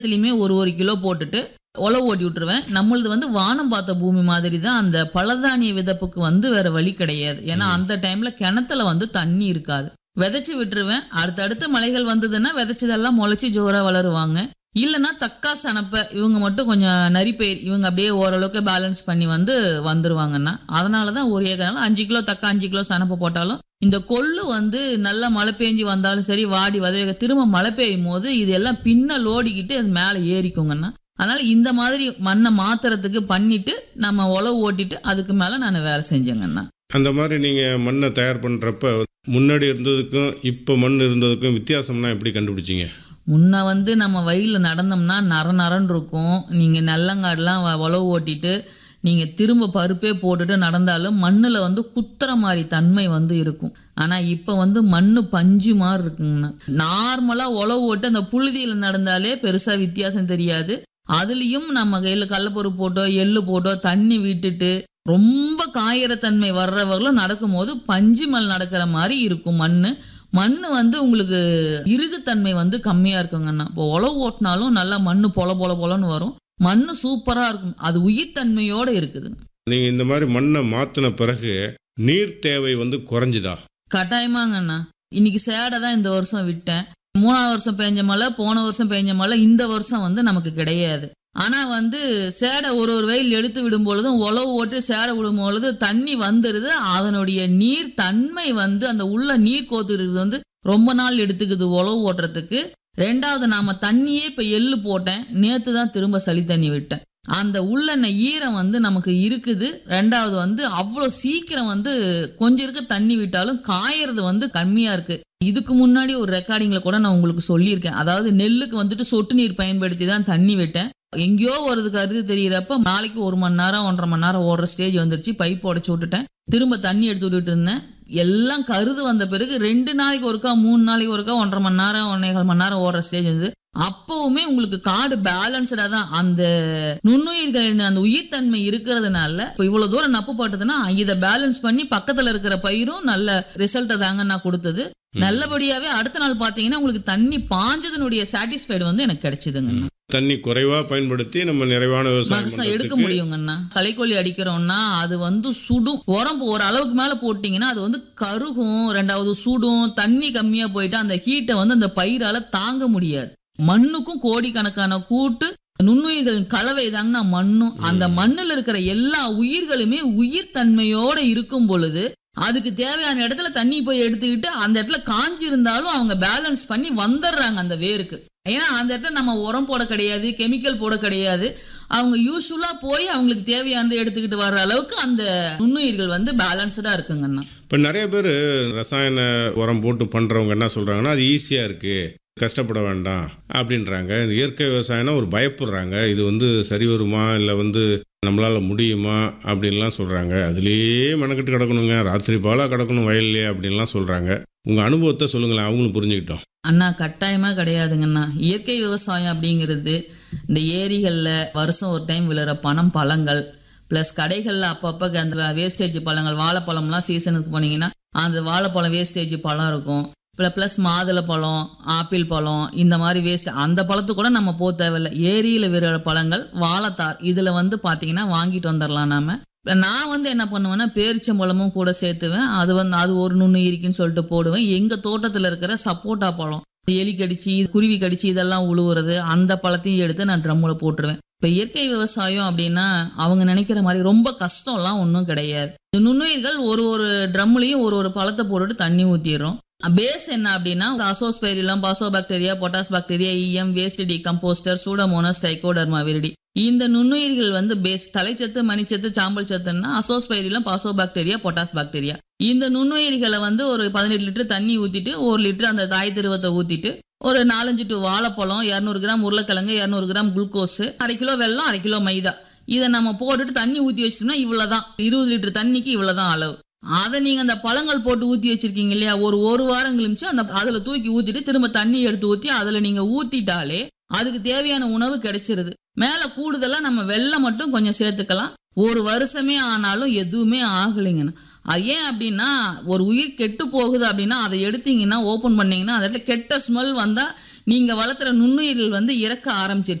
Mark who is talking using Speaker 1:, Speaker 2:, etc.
Speaker 1: இதுலயுமே ஒரு ஒரு கிலோ போட்டுட்டு உழவு ஓட்டி விட்டுருவேன் நம்மளது வந்து வானம் பார்த்த பூமி மாதிரி தான் அந்த பலதானிய விதப்புக்கு வந்து வேற வழி கிடையாது ஏன்னா அந்த டைம்ல கிணத்துல வந்து தண்ணி இருக்காது விதைச்சு விட்டுருவேன் அடுத்தடுத்து மழைகள் வந்ததுன்னா விதைச்சதெல்லாம் முளைச்சி ஜோரா வளருவாங்க இல்லைன்னா தக்கா சனப்பை இவங்க மட்டும் கொஞ்சம் நரிப்பயிர் இவங்க அப்படியே ஓரளவுக்கு பேலன்ஸ் பண்ணி வந்து வந்துருவாங்கன்னா அதனால தான் ஒரு ஏக்கரால அஞ்சு கிலோ தக்கா அஞ்சு கிலோ சனப்பை போட்டாலும் இந்த கொள்ளு வந்து நல்லா மழை பெஞ்சு வந்தாலும் சரி வாடி வதவி திரும்ப மழை பெய்யும் போது இது எல்லாம் பின்னல் ஓடிக்கிட்டு அது மேலே ஏறிக்குங்கண்ணா அதனால இந்த மாதிரி மண்ணை மாத்துறதுக்கு பண்ணிட்டு நம்ம உழவு ஓட்டிட்டு அதுக்கு மேலே நான் வேலை செஞ்சேங்கண்ணா
Speaker 2: அந்த மாதிரி நீங்கள் மண்ணை தயார் பண்ணுறப்ப முன்னாடி இருந்ததுக்கும் இப்போ மண் இருந்ததுக்கும் வித்தியாசம்னா எப்படி கண்டுபிடிச்சிங்க
Speaker 1: முன்ன வந்து நம்ம வயலில் நடந்தோம்னா நர நரன்னு இருக்கும் நீங்கள் நல்லங்காடெலாம் வ- உழவு ஓட்டிட்டு நீங்கள் திரும்ப பருப்பே போட்டுட்டு நடந்தாலும் மண்ணில் வந்து குத்துற மாதிரி தன்மை வந்து இருக்கும் ஆனால் இப்போ வந்து மண் பஞ்சு மாதிரி இருக்குங்கண்ணா நார்மலாக உழவு ஓட்டு அந்த புழுதியில் நடந்தாலே பெருசாக வித்தியாசம் தெரியாது அதுலேயும் நம்ம கையில் கடலப்பருப்பு போட்டோ எள்ளு போட்டோ தண்ணி விட்டுட்டு ரொம்ப காயிற தன்மை வர்றவர்களும் நடக்கும்போது பஞ்சு மல் நடக்கிற மாதிரி இருக்கும் மண் மண் வந்து உங்களுக்கு இறுகுத்தன்மை வந்து கம்மியாக இருக்குங்கண்ணா இப்போ உழவு ஓட்டினாலும் நல்லா மண் பொல பொல பொலன்னு வரும் மண் சூப்பராக இருக்கும் அது உயிர்த்தன்மையோடு இருக்குதுங்க
Speaker 2: நீங்கள் இந்த மாதிரி மண்ணை மாற்றின பிறகு நீர் தேவை வந்து குறைஞ்சுதா
Speaker 1: கட்டாயமாங்கண்ணா இன்னைக்கு சேடை தான் இந்த வருஷம் விட்டேன் மூணாவது வருஷம் பெஞ்ச மழை போன வருஷம் பெஞ்ச மழை இந்த வருஷம் வந்து நமக்கு கிடையாது ஆனா வந்து சேடை ஒரு ஒரு வெயில் எடுத்து விடும் பொழுதும் உழவு ஓட்டு சேடை விடும் பொழுது தண்ணி வந்துடுது அதனுடைய நீர் தன்மை வந்து அந்த உள்ள நீர் கோத்துறது வந்து ரொம்ப நாள் எடுத்துக்குது உழவு ஓட்டுறதுக்கு ரெண்டாவது நாம தண்ணியே இப்ப எள்ளு போட்டேன் நேத்து தான் திரும்ப சளி தண்ணி விட்டேன் அந்த உள்ளெண்ண ஈரம் வந்து நமக்கு இருக்குது ரெண்டாவது வந்து அவ்வளோ சீக்கிரம் வந்து கொஞ்சம் இருக்க தண்ணி விட்டாலும் காயறது வந்து கம்மியா இருக்கு இதுக்கு முன்னாடி ஒரு ரெக்கார்டிங்ல கூட நான் உங்களுக்கு சொல்லியிருக்கேன் அதாவது நெல்லுக்கு வந்துட்டு சொட்டு நீர் பயன்படுத்தி தான் தண்ணி விட்டேன் எங்கேயோ வருது கருது தெரியறப்ப நாளைக்கு ஒரு மணி நேரம் ஒன்றரை மணி நேரம் ஓடுற ஸ்டேஜ் வந்துருச்சு பைப் உடச்சு விட்டுட்டேன் திரும்ப தண்ணி எடுத்து விட்டுட்டு இருந்தேன் எல்லாம் கருது வந்த பிறகு ரெண்டு நாளைக்கு ஒருக்கா மூணு நாளைக்கு ஒருக்கா ஒன்றரை மணி நேரம் ஒன்னேகால் மணி நேரம் ஓடுற ஸ்டேஜ் வந்து அப்பவுமே உங்களுக்கு காடு பேலன்ஸ்டா தான் அந்த நுண்ணுயிர்கள் அந்த உயிர்த்தன்மை இருக்கிறதுனால இப்போ இவ்வளவு தூரம் நப்பு பட்டதுன்னா இதை பேலன்ஸ் பண்ணி பக்கத்துல இருக்கிற பயிரும் நல்ல ரிசல்ட்டை தாங்க நான் கொடுத்தது நல்லபடியாவே அடுத்த நாள் பாத்தீங்கன்னா உங்களுக்கு தண்ணி பாஞ்சதனுடைய சாட்டிஸ்ஃபைடு வந்து எனக்கு கிடைச்சதுங்கண்ணா
Speaker 2: தண்ணி குறைவாக பயன்படுத்தி நம்ம நிறைவான விவசாயம்
Speaker 1: மகசம் எடுக்க
Speaker 2: பண்றதுக்கு
Speaker 1: முடியுங்கண்ணா களைக்கொல்லி அடிக்கிறோம்னா அது வந்து சுடும் உரம் ஒரு அளவுக்கு மேல போட்டீங்கன்னா அது வந்து கருகும் ரெண்டாவது சுடும் தண்ணி கம்மியா போயிட்டு அந்த ஹீட்டை வந்து அந்த பயிரால தாங்க முடியாது மண்ணுக்கும் கோடிக்கணக்கான கூட்டு நுண்ணுயிர்களின் கலவை தாங்கண்ணா மண்ணும் அந்த மண்ணுல இருக்கிற எல்லா உயிர்களுமே உயிர் தன்மையோட இருக்கும் பொழுது அதுக்கு தேவையான இடத்துல தண்ணி போய் எடுத்துக்கிட்டு அந்த இடத்துல காஞ்சி இருந்தாலும் அவங்க பேலன்ஸ் பண்ணி வந்துடுறாங்க அந்த வேருக்கு ஏன்னா அந்த இடத்துல நம்ம உரம் போட கிடையாது கெமிக்கல் போட கிடையாது அவங்க யூஸ்ஃபுல்லாக போய் அவங்களுக்கு தேவையானதை எடுத்துக்கிட்டு வர்ற அளவுக்கு அந்த நுண்ணுயிர்கள் வந்து பேலன்ஸ்டாக இருக்குங்கண்ணா
Speaker 2: இப்போ நிறைய பேர் ரசாயன உரம் போட்டு பண்ணுறவங்க என்ன சொல்கிறாங்கன்னா அது ஈஸியாக இருக்குது கஷ்டப்பட வேண்டாம் அப்படின்றாங்க இந்த இயற்கை விவசாயம்னா ஒரு பயப்படுறாங்க இது வந்து சரி வருமா இல்லை வந்து நம்மளால் முடியுமா அப்படின்லாம் சொல்கிறாங்க அதுலேயே மெனக்கெட்டு கிடக்கணுங்க ராத்திரி பாலாக கிடக்கணும் வயல்லையே அப்படின்லாம் சொல்கிறாங்க உங்கள் அனுபவத்தை சொல்லுங்களேன் அவங்களும் புரிஞ்சுக்கிட்டோம்
Speaker 1: அண்ணா கட்டாயமாக கிடையாதுங்கண்ணா இயற்கை விவசாயம் அப்படிங்கிறது இந்த ஏரிகளில் வருஷம் ஒரு டைம் விழுற பணம் பழங்கள் ப்ளஸ் கடைகளில் அப்பப்போ அந்த வேஸ்டேஜ் பழங்கள் வாழைப்பழம்லாம் சீசனுக்கு போனீங்கன்னா அந்த வாழைப்பழம் வேஸ்டேஜ் பழம் இருக்கும் ப்ளஸ் மாதுளை பழம் ஆப்பிள் பழம் இந்த மாதிரி வேஸ்ட் அந்த பழத்து கூட நம்ம போக தேவையில்லை ஏரியில் விழுற பழங்கள் வாழைத்தார் இதில் வந்து பார்த்தீங்கன்னா வாங்கிட்டு வந்துடலாம் நாம இப்ப நான் வந்து என்ன பண்ணுவேன்னா பேரிச்சம்பழமும் கூட சேர்த்துவேன் அது வந்து அது ஒரு நுண்ணுயிருக்குன்னு சொல்லிட்டு போடுவேன் எங்கள் தோட்டத்தில் இருக்கிற சப்போட்டா பழம் எலி கடிச்சு குருவி கடிச்சு இதெல்லாம் உழுவுறது அந்த பழத்தையும் எடுத்து நான் ட்ரம்மில் போட்டுருவேன் இப்போ இயற்கை விவசாயம் அப்படின்னா அவங்க நினைக்கிற மாதிரி ரொம்ப கஷ்டம்லாம் ஒன்றும் கிடையாது இந்த நுண்ணுயிர்கள் ஒரு ஒரு ட்ரம்லையும் ஒரு ஒரு பழத்தை போட்டுட்டு தண்ணி ஊற்றிடுறோம் பேஸ் என்ன அப்படின்னா azospirillum phospho bacteria potash bacteria EM waste decomposer pseudomonas trichoderma viride இந்த நுண்ணுயிர்கள் வந்து பேஸ் தலைச்சத்து மணிச்சத்து சாம்பல் சத்துன்னா azospirillum phospho bacteria potash bacteria இந்த நுண்ணுயிர்களை வந்து ஒரு பதினெட்டு லிட்டர் தண்ணி ஊற்றிட்டு ஒரு லிட்டர் அந்த தாய் திருவத்தை ஊற்றிட்டு ஒரு நாலஞ்சு டு வாழைப்பழம் இரநூறு கிராம் உருளைக்கிழங்கு இரநூறு கிராம் குளுக்கோஸ் அரை கிலோ வெல்லம் அரை கிலோ மைதா இதை நம்ம போட்டுட்டு தண்ணி ஊற்றி வச்சிட்டோம்னா இவ்வளோதான் இருபது லிட்டர் தண்ணிக்கு இவ்வளோதான் அளவு அதை நீங்கள் அந்த பழங்கள் போட்டு ஊற்றி வச்சிருக்கீங்க இல்லையா ஒரு ஒரு வாரம் கழிச்சு அந்த அதில் தூக்கி ஊற்றிட்டு திரும்ப தண்ணி எடுத்து ஊற்றி அதில் நீங்கள் ஊற்றிட்டாலே அதுக்கு தேவையான உணவு கிடைச்சிருது மேலே கூடுதலாக நம்ம வெள்ளம் மட்டும் கொஞ்சம் சேர்த்துக்கலாம் ஒரு வருஷமே ஆனாலும் எதுவுமே ஆகலைங்கண்ணா அது ஏன் அப்படின்னா ஒரு உயிர் கெட்டு போகுது அப்படின்னா அதை எடுத்தீங்கன்னா ஓப்பன் பண்ணீங்கன்னா அந்த இடத்துல கெட்ட ஸ்மெல் வந்தால் நீங்க வளர்த்துற நுண்ணுயிர்கள் வந்து இறக்க ஆரம்பிச்சிருச்சு